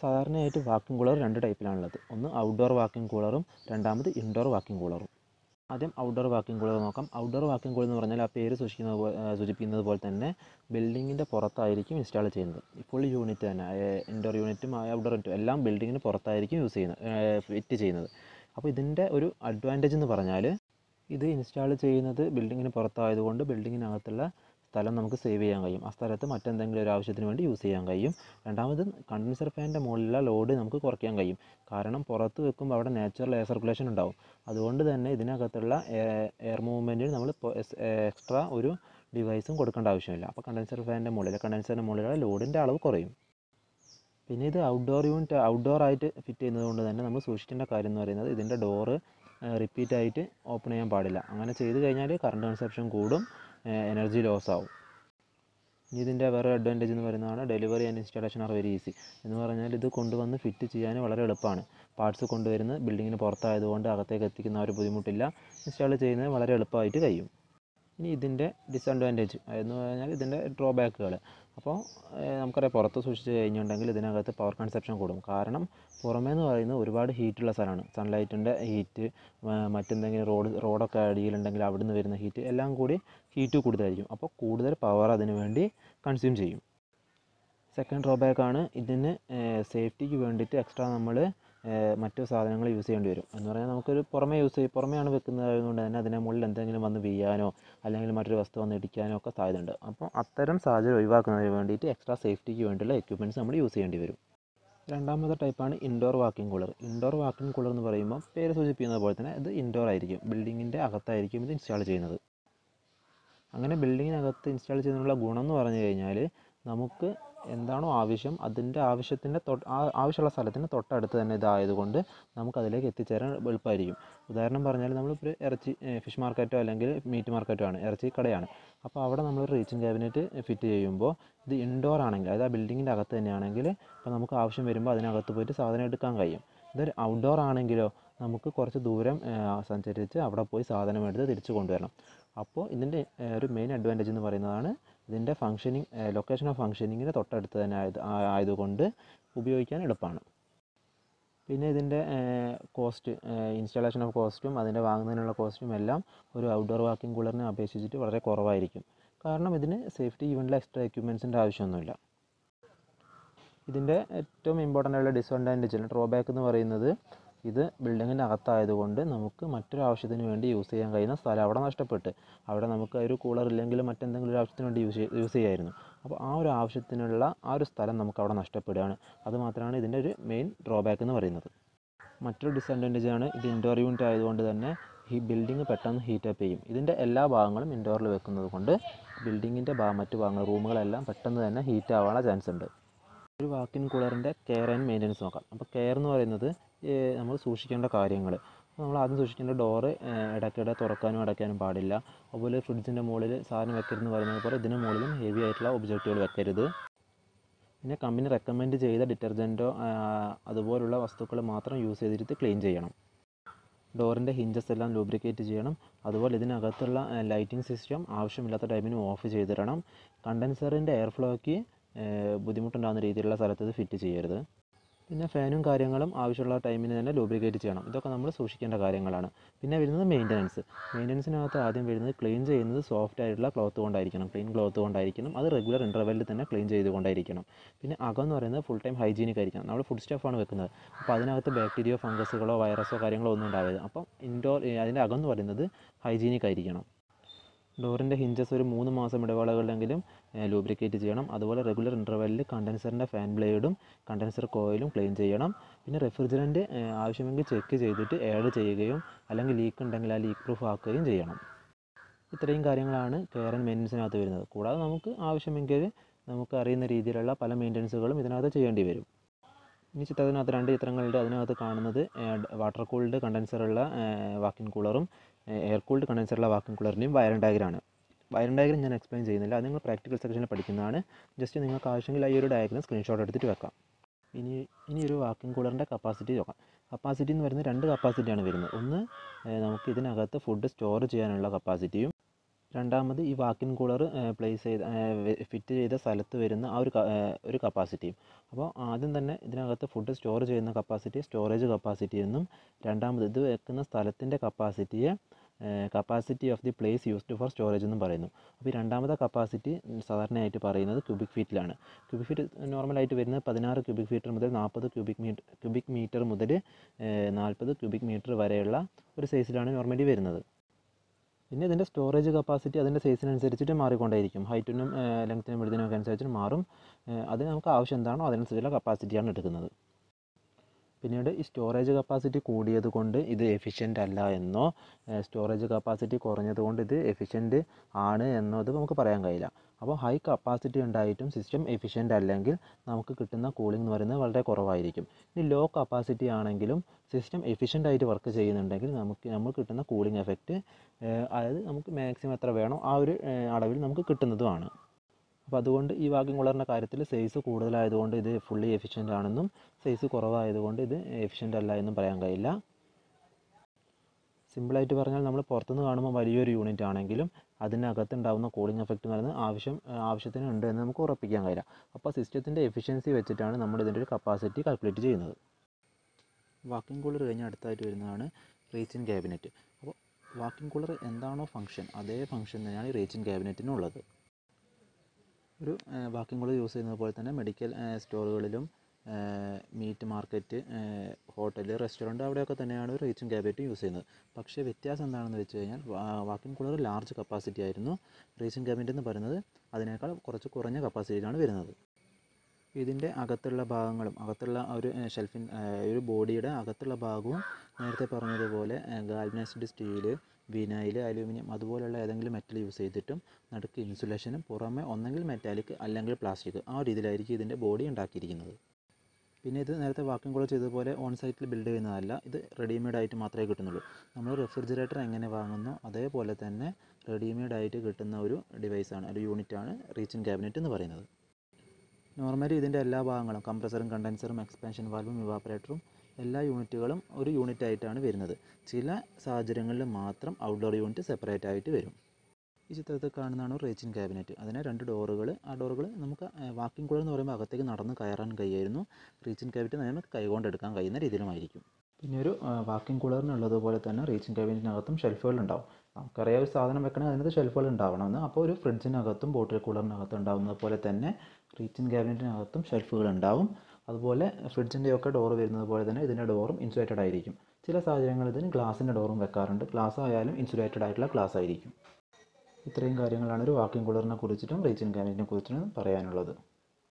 സാധാരണയായിട്ട് vacuum cooler രണ്ട് ടൈപ്പിലാണുള്ളത് ഒന്ന് ഔട്ട്ഡോർ വാക്യൂം കൂളറും രണ്ടാമത് ഇൻഡോർ വാക്യൂം കൂളറും ആദ്യം ഔട്ട്ഡോർ വാക്യൂം കൂളർ നോക്കാം ഔട്ട്ഡോർ വാക്യൂം കൂളർ എന്ന് പറഞ്ഞാൽ ആ പേര് സൂചിക്കുന്നത് പോലെ സൂചിപ്പിക്കുന്നത് പോലെ തന്നെ ബിൽഡിങ്ങിൻ്റെ പുറത്തായിരിക്കും ഇൻസ്റ്റാൾ ചെയ്യുന്നത് ഫുൾ യൂണിറ്റ് തന്നെ ഇൻഡോർ യൂണിറ്റും ഔട്ട്ഡോർ യൂണിറ്റും എല്ലാം ബിൽഡിങ്ങിന് പുറത്തായിരിക്കും യൂസ് ചെയ്യുന്നത് ഫിറ്റ് ചെയ്യുന്നത് അപ്പോൾ ഇതിൻ്റെ ഒരു അഡ്വാൻറ്റേജ് എന്ന് പറഞ്ഞാൽ ഇത് ഇൻസ്റ്റാൾ ചെയ്യുന്നത് ബിൽഡിങ്ങിന് പുറത്തായതുകൊണ്ട് ബിൽഡിങ്ങിനകത്തുള്ള സ്ഥലം നമുക്ക് സേവ് ചെയ്യാൻ കഴിയും ആ സ്ഥലത്ത് മറ്റെന്തെങ്കിലും ഒരു ആവശ്യത്തിന് വേണ്ടി യൂസ് ചെയ്യാൻ കഴിയും രണ്ടാമത് കണ്ടൻസർ ഫാനിൻ്റെ മുകളിലുള്ള ലോഡ് നമുക്ക് കുറയ്ക്കാൻ കഴിയും കാരണം പുറത്ത് വെക്കുമ്പോൾ അവിടെ നാച്ചുറൽ എയർ സർക്കുലേഷൻ ഉണ്ടാവും അതുകൊണ്ട് തന്നെ ഇതിനകത്തുള്ള എയർ മൂവ്മെൻറ്റിന് നമ്മൾ എക്സ്ട്രാ ഒരു ഡിവൈസും കൊടുക്കേണ്ട ആവശ്യമില്ല അപ്പോൾ കണ്ടൻസർ ഫാനിൻ്റെ മുകളിൽ കണ്ടൻസറിൻ്റെ മുകളിലുള്ള ലോഡിൻ്റെ അളവ് കുറയും പിന്നെ ഇത് ഔട്ട്ഡോർ യൂണിറ്റ് ഔട്ട്ഡോർ ആയിട്ട് ഫിറ്റ് ചെയ്യുന്നത് കൊണ്ട് തന്നെ നമ്മൾ സൂക്ഷിക്കേണ്ട കാര്യം എന്ന് പറയുന്നത് ഇതിൻ്റെ ഡോറ് റിപ്പീറ്റ് ആയിട്ട് ഓപ്പൺ ചെയ്യാൻ പാടില്ല അങ്ങനെ ചെയ്ത് കഴിഞ്ഞാൽ കറണ്ട് കൺസപ്ഷൻ കൂടും എനർജി ലോസ് ആവും ഇനി ഇതിൻ്റെ വേറെ അഡ്വാൻറ്റേജ് എന്ന് പറയുന്നതാണ് delivery and installation are very easy എന്ന് പറഞ്ഞാൽ ഇത് കൊണ്ടുവന്ന് ഫിറ്റ് ചെയ്യാൻ വളരെ എളുപ്പമാണ് പാർട്സ് കൊണ്ടുവരുന്നത് ബിൽഡിങ്ങിന് പുറത്തായതുകൊണ്ട് അകത്തേക്ക് എത്തിക്കുന്ന ആ ഒരു ബുദ്ധിമുട്ടില്ല ഇൻസ്റ്റാൾ ചെയ്യുന്നത് വളരെ എളുപ്പമായിട്ട് കഴിയും ഇനി ഇതിൻ്റെ ഡിസഡ്വാൻറ്റേജ് എന്ന് പറഞ്ഞാൽ ഇതിൻ്റെ ഡ്രോബാക്കുകൾ അപ്പോൾ നമുക്കറിയാം പുറത്ത് സൂക്ഷിച്ച് കഴിഞ്ഞിട്ടുണ്ടെങ്കിൽ ഇതിനകത്ത് പവർ കൺസപ്ഷൻ കൂടും കാരണം പുറമേ എന്ന് പറയുന്നത് ഒരുപാട് ഹീറ്റുള്ള സ്ഥലമാണ് സൺലൈറ്റിൻ്റെ ഹീറ്റ് മറ്റെന്തെങ്കിലും റോഡ് റോഡൊക്കെ അടിയിലുണ്ടെങ്കിൽ അവിടെ നിന്ന് വരുന്ന ഹീറ്റ് എല്ലാം കൂടി ഹീറ്റ് കൂടുതലായിരിക്കും അപ്പോൾ കൂടുതൽ പവർ അതിന് വേണ്ടി കൺസ്യൂം ചെയ്യും സെക്കൻഡ് ഡ്രോബാക്കാണ് ഇതിന് സേഫ്റ്റിക്ക് വേണ്ടിയിട്ട് എക്സ്ട്രാ നമ്മൾ മറ്റു സാധനങ്ങൾ യൂസ് ചെയ്യേണ്ടി വരും എന്ന് പറഞ്ഞാൽ നമുക്കൊരു പുറമേ യൂസ് ചെയ്യും പുറമെയാണ് വെക്കുന്നതായതുകൊണ്ട് തന്നെ അതിനെ മുകളിൽ എന്തെങ്കിലും വന്ന് വീഴാനോ അല്ലെങ്കിൽ മറ്റൊരു വസ്തു വന്ന് ഇടിക്കാനോ ഒക്കെ സാധ്യതയുണ്ട് അപ്പോൾ അത്തരം സാഹചര്യം ഒഴിവാക്കുന്നതിന് വേണ്ടിയിട്ട് എക്സ്ട്രാ സേഫ്റ്റിക്ക് വേണ്ടിയുള്ള എക്യുപ്മെൻറ്റ്സ് നമ്മൾ യൂസ് ചെയ്യേണ്ടി വരും രണ്ടാമത്തെ ടൈപ്പാണ് indoor walking cooler indoor walking cooler എന്ന് പറയുമ്പോൾ പേര് സൂചിപ്പിക്കുന്നത് പോലെ തന്നെ ഇത് ഇൻഡോർ ആയിരിക്കും ബിൽഡിങ്ങിൻ്റെ അകത്തായിരിക്കും ഇത് ഇൻസ്റ്റാൾ ചെയ്യുന്നത് അങ്ങനെ ബിൽഡിങ്ങിനകത്ത് ഇൻസ്റ്റാൾ ചെയ്യുന്നതിനുള്ള ഗുണം എന്ന് പറഞ്ഞു കഴിഞ്ഞാൽ നമുക്ക് എന്താണോ ആവശ്യം അതിൻ്റെ ആവശ്യത്തിൻ്റെ തൊട്ട് ആ ആവശ്യമുള്ള സ്ഥലത്തിന് തൊട്ടടുത്ത് തന്നെ ഇതായതുകൊണ്ട് നമുക്ക് അതിലേക്ക് എത്തിച്ചേരാൻ എളുപ്പമായിരിക്കും ഉദാഹരണം പറഞ്ഞാൽ നമ്മളിപ്പോൾ ഒരു ഇറച്ചി ഫിഷ് മാർക്കറ്റോ അല്ലെങ്കിൽ മീറ്റ് മാർക്കറ്റോ ആണ് ഇറച്ചി കടയാണ് അപ്പോൾ അവിടെ നമ്മൾ റീച്ചിങ് ക്യാബിനറ്റ് ഫിറ്റ് ചെയ്യുമ്പോൾ ഇത് ഇൻഡോർ ആണെങ്കിൽ അതായത് ആ ബിൽഡിങ്ങിൻ്റെ അകത്ത് തന്നെയാണെങ്കിൽ അപ്പോൾ നമുക്ക് ആവശ്യം വരുമ്പോൾ അതിനകത്ത് പോയിട്ട് സാധനം എടുക്കാൻ കഴിയും ഇതൊരു ഔട്ട്ഡോർ ആണെങ്കിലോ നമുക്ക് കുറച്ച് ദൂരം സഞ്ചരിച്ച് അവിടെ പോയി സാധനം എടുത്ത് തിരിച്ചു കൊണ്ടുവരണം അപ്പോൾ ഇതിൻ്റെ ഒരു മെയിൻ അഡ്വാൻറ്റേജ് എന്ന് പറയുന്നതാണ് ഇതിൻ്റെ ഫങ്ഷനിങ് ലൊക്കേഷൻ ഓഫ് ഫങ്ഷനിങ്ങിന് തൊട്ടടുത്ത് തന്നെ ആയത് ആയതുകൊണ്ട് ഉപയോഗിക്കാൻ എളുപ്പമാണ് പിന്നെ ഇതിൻ്റെ കോസ്റ്റ് ഇൻസ്റ്റാളേഷൻ ഓഫ് കോസ്റ്റും അതിൻ്റെ വാങ്ങുന്നതിനുള്ള കോസ്റ്റും എല്ലാം ഒരു ഔട്ട്ഡോർ വാക്കിംഗ് കൂളറിനെ അപേക്ഷിച്ചിട്ട് വളരെ കുറവായിരിക്കും കാരണം ഇതിന് സേഫ്റ്റി ഈവൻറ്റിലെ എക്സ്ട്രാ എക്യുപ്മെൻസിൻ്റെ ആവശ്യമൊന്നുമില്ല ഇതിൻ്റെ ഏറ്റവും ഇമ്പോർട്ടൻ്റ് ആയിട്ടുള്ള ഡിസഡ്വാൻറ്റേജ് ഡ്രോബാക്ക് എന്ന് പറയുന്നത് ഇത് ബിൽഡിങ്ങിൻ്റെ അകത്തായതുകൊണ്ട് നമുക്ക് മറ്റൊരു ആവശ്യത്തിന് വേണ്ടി യൂസ് ചെയ്യാൻ കഴിയുന്ന സ്ഥലം അവിടെ നഷ്ടപ്പെട്ട് അവിടെ നമുക്ക് ഒരു കൂളർ ഇല്ലെങ്കിൽ മറ്റെന്തെങ്കിലും ഒരു ആവശ്യത്തിന് വേണ്ടി യൂസ് യൂസ് ചെയ്യായിരുന്നു അപ്പോൾ ആ ഒരു ആവശ്യത്തിനുള്ള ആ ഒരു സ്ഥലം നമുക്ക് അവിടെ നഷ്ടപ്പെടുകയാണ് അതുമാത്രമാണ് ഇതിൻ്റെ ഒരു മെയിൻ ഡ്രോബാക്ക് എന്ന് പറയുന്നത് മറ്റൊരു ഡിസഡ്വാൻറ്റേജ് ആണ് ഇത് ഇൻഡോർ യൂണിറ്റ് ആയതുകൊണ്ട് തന്നെ ഈ ബിൽഡിംഗ് പെട്ടെന്ന് ഹീറ്റപ്പ് ചെയ്യും ഇതിൻ്റെ എല്ലാ ഭാഗങ്ങളും ഇൻഡോറിൽ വെക്കുന്നത് കൊണ്ട് ബിൽഡിങ്ങിൻ്റെ ഭാഗം മറ്റു ഭാഗങ്ങൾ റൂമുകളെല്ലാം പെട്ടെന്ന് തന്നെ ഹീറ്റ് ആവാനുള്ള ചാൻസ് ഉണ്ട് ഒരു വാക്കിൻ കൂളറിൻ്റെ കെയർ ആൻഡ് മെയിൻ്റനൻസ് നോക്കാം അപ്പോൾ കെയർ എന്ന് പറയുന്നത് നമ്മൾ സൂക്ഷിക്കേണ്ട കാര്യങ്ങൾ നമ്മൾ ആദ്യം സൂക്ഷിക്കേണ്ട ഡോറ് ഇടയ്ക്കിടെ തുറക്കാനും അടയ്ക്കാനും പാടില്ല അതുപോലെ ഫ്രിഡ്ജിൻ്റെ മുകളിൽ സാധനം വെക്കരുതെന്ന് പറയുന്നത് പോലെ ഇതിന് മുകളിലും ഹെവി ആയിട്ടുള്ള ഒബ്ജക്റ്റുകൾ വെക്കരുത് പിന്നെ കമ്പനി റെക്കമെൻഡ് ചെയ്ത ഡിറ്റർജൻറ്റോ അതുപോലുള്ള വസ്തുക്കൾ മാത്രം യൂസ് ചെയ്തിട്ട് ക്ലീൻ ചെയ്യണം ഡോറിൻ്റെ ഹിഞ്ചസ് എല്ലാം ലൂബ്രിക്കേറ്റ് ചെയ്യണം അതുപോലെ ഇതിനകത്തുള്ള ലൈറ്റിംഗ് സിസ്റ്റം ആവശ്യമില്ലാത്ത ടൈമിന് ഓഫ് ചെയ്തിടണം കണ്ടൻസറിൻ്റെ എയർ ഫ്ലോയ്ക്ക് ബുദ്ധിമുട്ടുണ്ടാകുന്ന രീതിയിലുള്ള സ്ഥലത്ത് ഇത് ഫിറ്റ് ചെയ്യരുത് പിന്നെ ഫാനും കാര്യങ്ങളും ആവശ്യമുള്ള ടൈമിന് തന്നെ ലൂബ്രിക്കേറ്റ് ചെയ്യണം ഇതൊക്കെ നമ്മൾ സൂക്ഷിക്കേണ്ട കാര്യങ്ങളാണ് പിന്നെ വരുന്നത് മെയിൻ്റനൻസ് മെയിൻ്റനൻസിനകത്ത് ആദ്യം വരുന്നത് ക്ലീൻ ചെയ്യുന്നത് സോഫ്റ്റ് ആയിട്ടുള്ള ക്ലോത്ത് കൊണ്ടായിരിക്കണം ക്ലീൻ ക്ലോത്ത് കൊണ്ടായിരിക്കണം അത് റെഗുലർ ഇൻ്റർവെല്ലിൽ തന്നെ ക്ലീൻ ചെയ്തുകൊണ്ടായിരിക്കണം പിന്നെ അകം എന്ന് പറയുന്നത് ഫുൾ ടൈം ഹൈജീനിക് ആയിരിക്കണം നമ്മൾ ഫുഡ് സ്റ്റഫാണ് വെക്കുന്നത് അപ്പോൾ അതിനകത്ത് ബാക്ടീരിയോ ഫംഗസുകളോ വൈറസോ കാര്യങ്ങളോ ഒന്നും ഉണ്ടാവരുത് അപ്പം ഇൻഡോർ അതിൻ്റെ അകം എന്ന് പറയുന്നത് ഹൈജീനിക് ആയിരിക്കണം ഡോറിൻ്റെ ഹിഞ്ചസ് ഒരു മൂന്ന് മാസം ഇടവേളകളിലെങ്കിലും ലൂബ്രിക്കേറ്റ് ചെയ്യണം അതുപോലെ റെഗുലർ ഇൻ്റർവെല്ലിൽ കണ്ടൻസറിൻ്റെ ഫാൻ ബ്ലേഡും കണ്ടൻസർ കോയിലും ക്ലീൻ ചെയ്യണം പിന്നെ റെഫ്രിജറൻറ്റ് ആവശ്യമെങ്കിൽ ചെക്ക് ചെയ്തിട്ട് ആഡ് ചെയ്യുകയും അല്ലെങ്കിൽ ലീക്ക് ഉണ്ടെങ്കിൽ ആ ലീക്ക് പ്രൂഫ് ആക്കുകയും ചെയ്യണം ഇത്രയും കാര്യങ്ങളാണ് കെയർ ആൻഡ് മെയിൻ്റനൻസിനകത്ത് വരുന്നത് കൂടാതെ നമുക്ക് ആവശ്യമെങ്കിൽ നമുക്ക് അറിയുന്ന രീതിയിലുള്ള പല മെയിൻ്റനൻസുകളും ഇതിനകത്ത് ചെയ്യേണ്ടി വരും ഇനി ചിത്രത്തിനകത്ത് രണ്ട് ചിത്രങ്ങളുണ്ട് അതിനകത്ത് കാണുന്നത് വാട്ടർ കൂൾഡ് കണ്ടൻസറുള്ള വാക്കിൻ കൂളറും എയർ കൂൾഡ് കണ്ടൻസറുള്ള വാക്കിൻ കൂളറിൻ്റെയും വയറിംഗ് ഡയഗ്രാണ് വയറിംഗ് ഡയഗ്രം ഞാൻ എക്സ്പ്ലെയിൻ ചെയ്യുന്നില്ല അത് നിങ്ങൾ പ്രാക്ടിക്കൽ സെക്ഷനിൽ പഠിക്കുന്നതാണ് ജസ്റ്റ് നിങ്ങൾക്ക് ആവശ്യമെങ്കിൽ ഈ ഒരു ഡയഗ്രം സ്ക്രീൻഷോട്ട് എടുത്തിട്ട് വെക്കാം ഇനി ഇനി ഒരു വാക്കിംഗ് കൂളറിൻ്റെ കപ്പാസിറ്റി നോക്കാം കപ്പാസിറ്റി എന്ന് പറയുന്നത് രണ്ട് കപ്പാസിറ്റിയാണ് വരുന്നത് ഒന്ന് നമുക്ക് ഇതിനകത്ത് ഫുഡ് സ്റ്റോർ ചെയ്യാനുള്ള കപ്പാസിറ്റിയും രണ്ടാമത് ഈ വാക്കിൻ കൂളർ പ്ലേസ് ചെയ്ത ഫിറ്റ് ചെയ്ത സ്ഥലത്ത് വരുന്ന ആ ഒരു ക- ഏഹ് ഒരു കപ്പാസിറ്റിയും അപ്പോൾ ആദ്യം തന്നെ ഇതിനകത്ത് ഫുഡ് സ്റ്റോർ ചെയ്യുന്ന കപ്പാസിറ്റി സ്റ്റോറേജ് കപ്പാസിറ്റി എന്നും രണ്ടാമത് ഇത് വെക്കുന്ന സ്ഥലത്തിൻ്റെ കപ്പാസിറ്റിയെ capacity of the place used for storage എന്നും പറയുന്നു അപ്പോൾ ഈ രണ്ടാമത്തെ കപ്പാസിറ്റി സാധാരണയായിട്ട് പറയുന്നത് ക്യൂബിക് ഫീറ്റിലാണ് ക്യൂബിക് ഫീറ്റ് നോർമലായിട്ട് വരുന്നത് പതിനാറ് ക്യൂബിക് ഫീറ്റർ മുതൽ നാൽപ്പത് ക്യൂബിക് മീറ്റർ ക്യൂബിക് മീറ്റർ മുതൽ നാൽപ്പത് ക്യൂബിക് മീറ്റർ വരെയുള്ള ഒരു സൈസിലാണ് നോർമലി വരുന്നത് പിന്നെ ഇതിൻ്റെ സ്റ്റോറേജ് കപ്പാസിറ്റി അതിൻ്റെ സൈസിനനുസരിച്ചിട്ട് മാറിക്കൊണ്ടേയിരിക്കും ഹൈറ്റിനും ലെങ്ത്തിനും വിടുതിനും ഒക്കെ അനുസരിച്ചിട്ട് മാറും ഏഹ് അതിന് നമുക്ക് ആവശ്യം എന്താണോ അതിനനുസരിച്ചുള്ള കപ്പാസിറ്റിയാണ് എടുക്കുന്നത് പിന്നീട് ഈ സ്റ്റോറേജ് കപ്പാസിറ്റി കൂടിയത് കൊണ്ട് ഇത് എഫിഷ്യൻ്റ് അല്ല എന്നോ സ്റ്റോറേജ് കപ്പാസിറ്റി കുറഞ്ഞത് കൊണ്ട് ഇത് എഫിഷ്യൻ്റ് ആണ് എന്നോ ഇത് നമുക്ക് പറയാൻ കഴിയില്ല അപ്പോൾ ഹൈ കപ്പാസിറ്റി ഉണ്ടായിട്ടും സിസ്റ്റം എഫിഷ്യൻ്റ് അല്ലെങ്കിൽ നമുക്ക് കിട്ടുന്ന കൂളിംഗ് എന്ന് പറയുന്നത് വളരെ കുറവായിരിക്കും ഇനി ലോ കപ്പാസിറ്റി ആണെങ്കിലും സിസ്റ്റം എഫിഷ്യൻ്റ് ആയിട്ട് വർക്ക് ചെയ്യുന്നുണ്ടെങ്കിൽ നമുക്ക് നമുക്ക് കിട്ടുന്ന കൂളിംഗ് എഫക്റ്റ് അതായത് നമുക്ക് മാക്സിമം എത്ര വേണോ ആ ഒരു ഏഹ് അളവിൽ നമുക്ക് കിട്ടുന്നതുമാണ് അപ്പോൾ അതുകൊണ്ട് ഈ വാക്യൂം കൂളറിൻ്റെ കാര്യത്തിൽ സൈസ് കൂടുതലായതുകൊണ്ട് ഇത് ഫുള്ളി എഫിഷ്യൻ്റ് ആണെന്നും സൈസ് കുറവായതുകൊണ്ട് ഇത് എഫിഷ്യൻ്റ് അല്ല എന്നും പറയാൻ കഴിയില്ല സിമ്പിളായിട്ട് പറഞ്ഞാൽ നമ്മൾ പുറത്തുനിന്ന് കാണുമ്പോൾ വലിയൊരു യൂണിറ്റ് ആണെങ്കിലും അതിനകത്ത് ഉണ്ടാകുന്ന കൂളിംഗ് എഫക്റ്റ് എന്ന് പറയുന്നത് ആവശ്യം ആവശ്യത്തിന് ഉണ്ട് എന്ന് നമുക്ക് ഉറപ്പിക്കാൻ കഴിയില്ല അപ്പോൾ സിസ്റ്റത്തിൻ്റെ എഫിഷ്യൻസി വെച്ചിട്ടാണ് നമ്മൾ ഇതിൻ്റെ ഒരു കപ്പാസിറ്റി കാൽക്കുലേറ്റ് ചെയ്യുന്നത് വാക്യൂം കൂളർ കഴിഞ്ഞ് അടുത്തായിട്ട് വരുന്നതാണ് റീച്ചിങ് ക്യാബിനറ്റ് അപ്പോൾ വാക്യൂം കൂളർ എന്താണോ ഫംഗ്ഷൻ അതേ ഫംഗ്ഷൻ തന്നെയാണ് ഈ റീച്ചിങ് ക്യാബിനറ്റിനും ഉള്ളത് ഒരു വാക്യൂം കൂളർ യൂസ് ചെയ്യുന്നത് പോലെ തന്നെ മെഡിക്കൽ സ്റ്റോറുകളിലും മീറ്റ് മാർക്കറ്റ് ഹോട്ടൽ റെസ്റ്റോറൻറ്റ് അവിടെയൊക്കെ തന്നെയാണ് ഒരു റീച്ചിങ് ക്യാബിനറ്റ് യൂസ് ചെയ്യുന്നത് പക്ഷേ വ്യത്യാസം എന്താണെന്ന് വെച്ച് കഴിഞ്ഞാൽ വാക്യൂം കൂളർ ലാർജ് കപ്പാസിറ്റി ആയിരുന്നു റീച്ചിങ് ക്യാബിനറ്റ് എന്ന് പറയുന്നത് അതിനേക്കാൾ കുറച്ച് കുറഞ്ഞ കപ്പാസിറ്റിയിലാണ് വരുന്നത് ഇതിൻ്റെ അകത്തുള്ള ഭാഗങ്ങളും അകത്തുള്ള ആ ഒരു ഷെൽഫിൻ ഒരു ബോഡിയുടെ അകത്തുള്ള ഭാഗവും നേരത്തെ പറഞ്ഞതുപോലെ ഗാൽവനൈസ്ഡ് സ്റ്റീല് വിനൈൽ അലൂമിനിയം അതുപോലെയുള്ള ഏതെങ്കിലും മെറ്റൽ യൂസ് ചെയ്തിട്ടും നടുക്ക് ഇൻസുലേഷനും പുറമെ ഒന്നെങ്കിൽ മെറ്റാലിക് അല്ലെങ്കിൽ പ്ലാസ്റ്റിക് ആ രീതിയിലായിരിക്കും ഇതിൻ്റെ ബോഡി ഉണ്ടാക്കിയിരിക്കുന്നത് പിന്നെ ഇത് നേരത്തെ വാക്യൂം കൂളർ ചെയ്തതുപോലെ ഓൺ സൈറ്റിൽ ബിൽഡ് ചെയ്യുന്നതല്ല ഇത് റെഡിമെയ്ഡ് ആയിട്ട് മാത്രമേ കിട്ടുന്നുള്ളൂ നമ്മൾ റെഫ്രിജറേറ്റർ എങ്ങനെ വാങ്ങുന്നോ അതേപോലെ തന്നെ റെഡിമെയ്ഡ് ആയിട്ട് കിട്ടുന്ന ഒരു ഡിവൈസാണ് ഒരു യൂണിറ്റാണ് റീച്ചിങ് ക്യാബിനറ്റ് എന്ന് പറയുന്നത് നോർമലി ഇതിൻ്റെ എല്ലാ ഭാഗങ്ങളും കംപ്രസറും കണ്ടൻസറും എക്സ്പാൻഷൻ വാൽവും ഇവാപ്പറേറ്ററും എല്ലാ യൂണിറ്റുകളും ഒരു യൂണിറ്റ് ആയിട്ടാണ് വരുന്നത് ചില സാഹചര്യങ്ങളിൽ മാത്രം ഔട്ട്ഡോർ യൂണിറ്റ് സെപ്പറേറ്റ് ആയിട്ട് വരും ഈ ചിത്രത്തിൽ കാണുന്നതാണ് റേച്ചിങ് ക്യാബിനറ്റ് അതിന് രണ്ട് ഡോറുകൾ ആ ഡോറുകൾ നമുക്ക് വാക്കിംഗ് കൂളർ എന്ന് പറയുമ്പോൾ അകത്തേക്ക് നടന്ന് കയറാൻ കഴിയായിരുന്നു റീച്ചിങ് ക്യാബിനറ്റ് നമുക്ക് കൈകൊണ്ട് എടുക്കാൻ കഴിയുന്ന രീതിയിലുമായിരിക്കും പിന്നെ ഒരു വാക്കിംഗ് കൂളറിനുള്ളതുപോലെ തന്നെ റീച്ചിങ് ക്യാബിനറ്റിനകത്തും ഷെൽഫുകൾ ഉണ്ടാവും നമുക്കറിയാം ഒരു സാധനം വെക്കണമെങ്കിൽ അതിനകത്ത് ഷെൽഫുകൾ ഉണ്ടാവണമെന്ന് അപ്പോൾ ഒരു ഫ്രിഡ്ജിനകത്തും ബോട്ടിൽ കൂളറിനകത്തും ഉണ്ടാവുന്നത് പോലെ തന്നെ റീച്ചിങ് ക്യാബിനറ്റിനകത്തും ഷെൽഫുകൾ ഉണ്ടാവും അതുപോലെ ഫ്രിഡ്ജിൻ്റെയൊക്കെ ഡോർ വരുന്നത് പോലെ തന്നെ ഇതിൻ്റെ ഡോറും ഇൻസുലേറ്റഡ് ആയിരിക്കും ചില സാഹചര്യങ്ങളിൽ ഇതിന് ഗ്ലാസിൻ്റെ ഡോറും വെക്കാറുണ്ട് ഗ്ലാസ് ആയാലും ഇൻസുലേറ്റഡ് ആയിട്ടുള്ള ഗ്ലാസ് ആയിരിക്കും ഇത്രയും കാര്യങ്ങളാണ് ഒരു വാക്യൂം കൂളറിനെ കുറിച്ചിട്ടും റീച്ചിങ് ക്യാബിനറ്റിനെ കുറിച്ചിട്ടും പറയാനുള്ളത്